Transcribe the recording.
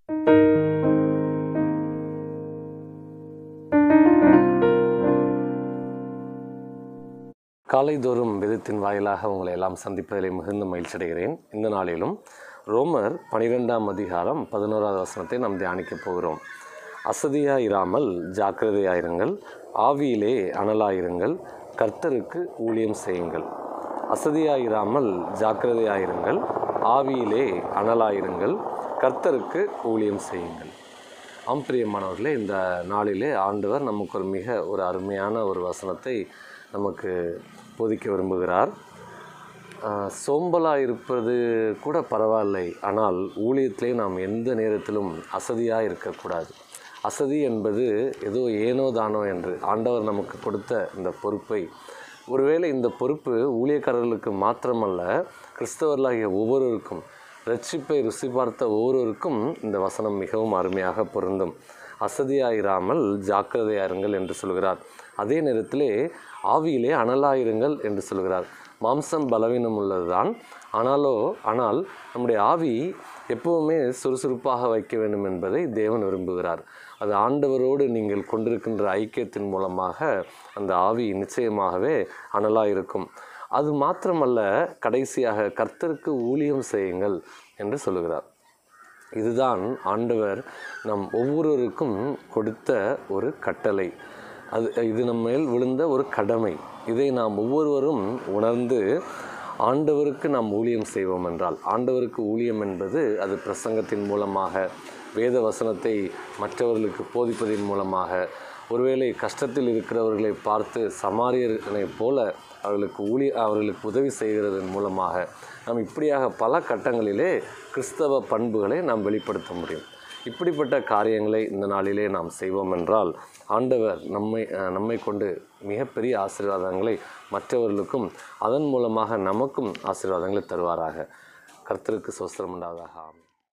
காலைதோறும் விதத்தின் வாயிலாக உங்களை எல்லாம் சந்திப்பதிலே மிகுந்த மகிழ்ச்சி அடைகிறேன் இந்த நாளிலும் ரோமர் பனிரெண்டாம் அதிகாரம் பதினோராவது வசனத்தை நாம் தியானிக்கப் போகிறோம் அசதியாயிராமல் ஜாக்கிரதையாயிருங்கள் ஆவியிலே அனலாயிருங்கள் கர்த்தருக்கு ஊழியம் செய்யுங்கள் அசதியாயிராமல் ஜாக்கிரதையாயிருங்கள் ஆவியிலே அனலாயிருங்கள் கர்த்தருக்கு ஊழியம் செய்யுங்கள் ஆம் பிரியமானவர்களே இந்த நாளிலே ஆண்டவர் நமக்கு ஒரு மிக ஒரு அருமையான ஒரு வசனத்தை நமக்கு போதிக்க விரும்புகிறார் ஆஹ் சோம்பலாக இருப்பது கூட பரவாயில்லை ஆனால் ஊழியத்திலே நாம் எந்த நேரத்திலும் அசதியாக இருக்கக்கூடாது அசதி என்பது ஏதோ ஏனோ தானோ என்று ஆண்டவர் நமக்கு கொடுத்த இந்த பொறுப்பை ஒருவேளை இந்த பொறுப்பு ஊழியக்காரர்களுக்கு மாத்திரமல்ல கிறிஸ்தவர்களாகிய ஒவ்வொருவருக்கும் ரட்சிப்பை ருசி பார்த்த ஒவ்வொருவருக்கும் இந்த வசனம் மிகவும் அருமையாக பொருந்தும் அசதியாயிராமல் ஜாக்கிரதையாயிருங்கள் என்று சொல்கிறார் அதே நேரத்திலே ஆவியிலே அனலாயிருங்கள் என்று சொல்கிறார் மாம்சம் பலவீனம் உள்ளதுதான் ஆனாலோ ஆனால் நம்முடைய ஆவி எப்பவுமே சுறுசுறுப்பாக வைக்க வேண்டும் என்பதை தேவன் விரும்புகிறார் அது ஆண்டவரோடு நீங்கள் கொண்டிருக்கின்ற ஐக்கியத்தின் மூலமாக அந்த ஆவி நிச்சயமாகவே அனலாக இருக்கும் அது மாத்திரமல்ல கடைசியாக கர்த்தருக்கு ஊழியம் செய்யுங்கள் என்று சொல்லுகிறார் இதுதான் ஆண்டவர் நம் ஒவ்வொருவருக்கும் கொடுத்த ஒரு கட்டளை அது இது நம்ம மேல் விழுந்த ஒரு கடமை இதை நாம் ஒவ்வொருவரும் உணர்ந்து ஆண்டவருக்கு நாம் ஊழியம் செய்வோம் என்றால் ஆண்டவருக்கு ஊழியம் என்பது அது பிரசங்கத்தின் மூலமாக வேத வசனத்தை மற்றவர்களுக்கு போதிப்பதின் மூலமாக ஒருவேளை கஷ்டத்தில் இருக்கிறவர்களை பார்த்து சமாரியர்களைப் போல அவர்களுக்கு ஊழிய அவர்களுக்கு உதவி செய்கிறதன் மூலமாக நாம் இப்படியாக பல கட்டங்களிலே கிறிஸ்தவ பண்புகளை நாம் வெளிப்படுத்த முடியும் இப்படிப்பட்ட காரியங்களை இந்த நாளிலே நாம் செய்வோம் என்றால் ஆண்டவர் நம்மை அஹ், நம்மை கொண்டு மிகப்பெரிய ஆசீர்வாதங்களை மற்றவர்களுக்கும் அதன் மூலமாக நமக்கும் ஆசீர்வாதங்களை தருவாராக கர்த்தருக்கு சோஸ்திரம் உண்டாவதாக ஆமென்